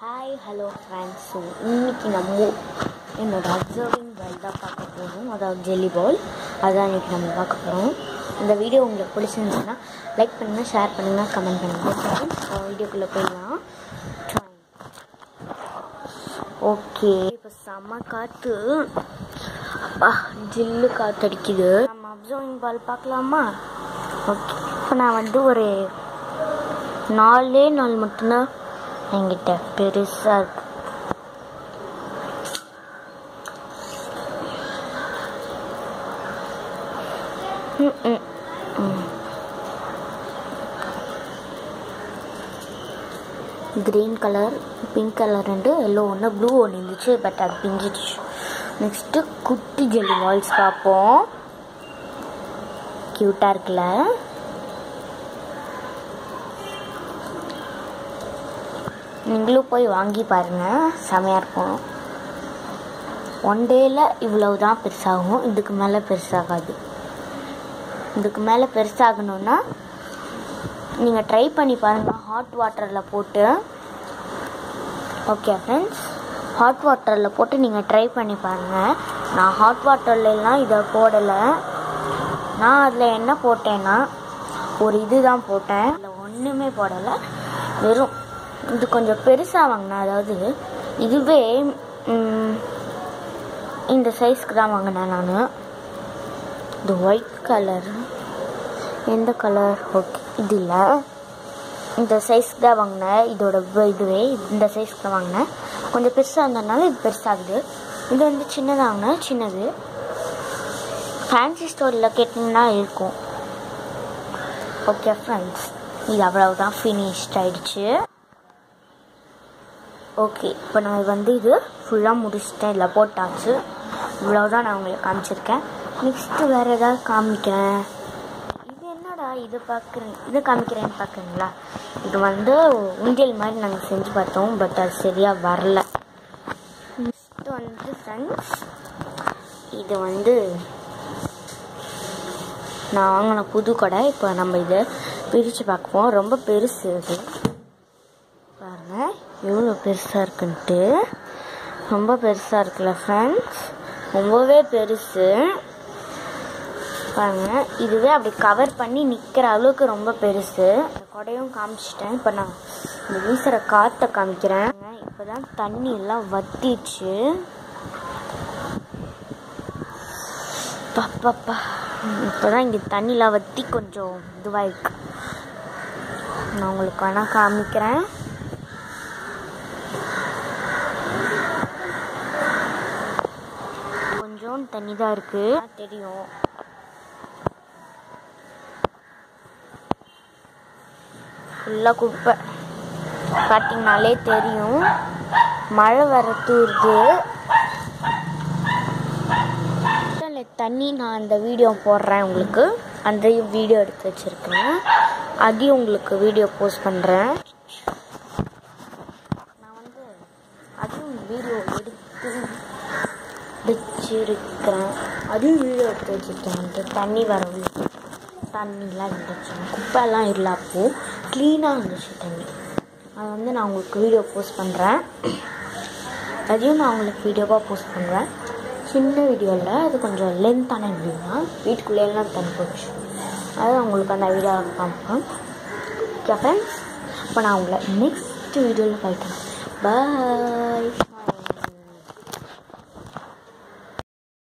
Hi hello friends so இன்றைக்கி நம்ம என்னோட அப்சர்விங் வேர்ல்ட் தான் பார்க்க போகிறோம் அதாவது ஜெல்லி பால் அதான் இன்றைக்கி நம்ம பார்க்க போகிறோம் இந்த வீடியோ உங்களுக்கு பிடிச்சிருந்துச்சுன்னா லைக் பண்ணுங்கள் ஷேர் பண்ணுங்கள் கமெண்ட் பண்ணுங்கள் வீடியோக்குள்ளே போயிடலாம் ஓகே இப்போ செம்ம காற்று அப்பா ஜில்லு காற்றடிக்குது நம்ம அப்சர்விங் பால் பார்க்கலாமா ஓகே இப்போ நான் வந்து ஒரு நாலே நாள் மட்டும்தான் என்கிட்ட பெருசாக இருக்கு ம், ம், ம். கிரீன் கலர் பிங்க் கலர் ரெண்டு எல்லோ ஒன்று ப்ளூ ஒன்று இருந்துச்சு பட் அது பிஞ்சிடுச்சு நெக்ஸ்ட்டு குட்டி ஜெல்லி பால்ஸ் பார்ப்போம் க்யூட்டாக இருக்குல்ல நீங்களும் போய் வாங்கி பாருங்கள் செமையாக இருக்கும் ஒன் டேயில் இவ்வளவு தான் பெருசாகும் இதுக்கு மேலே பெருசாகாது இதுக்கு மேலே பெருசாகணுன்னா நீங்கள் ட்ரை பண்ணி பாருங்கள் ஹாட் வாட்டரில் போட்டு ஓகே ஃப்ரெண்ட்ஸ் ஹாட் வாட்டரில் போட்டு நீங்கள் ட்ரை பண்ணி பாருங்கள் நான் ஹாட் வாட்டர்லலாம் இதை போடலை நான் அதில் என்ன போட்டேன்னா ஒரு இது தான் போட்டேன் அதில் ஒன்றுமே போடலை வெறும் இது கொஞ்சம் பெருசாக வாங்கினேன் அதாவது இதுவே ம், இந்த சைஸ்க்கு தான் வாங்கினேன் நான் இது ஒயிட் கலர் எந்த கலர் ஓகே இது இல்லை இந்த சைஸ்க்கு தான் வாங்கினேன் இதோட வ- இதுவே இந்த சைஸ்க்கு தான் வாங்கினேன் கொஞ்சம் பெருசாக இருந்ததுனால இது பெருசாகுது இது வந்து சின்னதாக வாங்கினேன் சின்னது ஃபேன்சி ஸ்டோரில் கேட்டிங்கன்னா இருக்கும் ஓகே ஃப்ரெண்ட்ஸ் இது அவ்வளவுதான் ஃபினிஷ்ட் ஆயிடுச்சு ஓகே இப்போ நான் வந்து இது ஃபுல்லாக முடிச்சிட்டேன் இதில் போட்டாச்சு இவ்வளோதான் நான் உங்களுக்கு காமிச்சிருக்கேன் நெக்ஸ்ட்டு வேறு ஏதாவது காமிக்கிறேன் இது என்னடா இது பார்க்குறேன் இது காமிக்கிறேன்னு பார்க்குறீங்களா இது வந்து உண்டியல் மாதிரி நாங்கள் செஞ்சு பார்த்தோம் பட் அது சரியாக வரல நெக்ஸ்ட்டு வந்து ஃப்ரெண்ட்ஸ் இது வந்து நான் வாங்கின புது கடை இப்போ நம்ம இதை பிரித்து பார்ப்போம் ரொம்ப பெருசு இது பாருங்க எவ்வளோ பெருசாக இருக்குன்ட்டு ரொம்ப பெருசாக இருக்குல்ல ஃப்ரெண்ட்ஸ் ரொம்பவே பெருசு பாருங்க இதுவே அப்படி கவர் பண்ணி நிற்கிற அளவுக்கு ரொம்ப பெருசு இந்த கொடையும் காமிச்சிட்டேன் இப்போ நான் இந்த வீசுகிற காற்றை காமிக்கிறேன் இப்போ தான் தண்ணி எல்லாம் வத்திடுச்சு பாப்பாப்பா இப்போ தான் இங்கே தண்ணிலாம் வற்றி கொஞ்சம் இதுவாக இருக்கு நான் உங்களுக்கு வேணால் காமிக்கிறேன் கொஞ்சம் தண்ணி தான் இருக்கு தெரியும் ஃபுல்லாக குப்பை பார்த்தீங்கனாலே தெரியும் மழை வர தூருது இல்லை தண்ணி நான் அந்த வீடியோ போடுறேன் உங்களுக்கு அந்த வீடியோ எடுத்து வச்சுருக்கேன் அதையும் உங்களுக்கு வீடியோ போஸ்ட் பண்ணுறேன் நான் வந்து அதுவும் வீடியோ எடுத்து வச்சிருக்கிறேன் அதையும் வீடியோ எடுத்து வச்சுருக்கேன் வந்து தண்ணி வரவு தண்ணிலாம் இருந்துச்சு குப்பைலாம் இல்லை அப்போது க்ளீனாக இருந்துச்சு தண்ணி அதை வந்து நான் உங்களுக்கு வீடியோ போஸ்ட் பண்ணுறேன் அதையும் நான் உங்களுக்கு வீடியோவாக போஸ்ட் பண்ணுறேன் சின்ன வீடியோவில் அது கொஞ்சம் லென்த்தான வீடியோ தான் வீட்டுக்குள்ளேயெல்லாம் தண்ணி போச்சு அது உங்களுக்கு அந்த வீடியோ காமிப்பேன் ஓகே ஃப்ரெண்ட்ஸ் இப்போ நான் உங்களை நெக்ஸ்ட் வீடியோவில் பார்க்குறேன் பாய்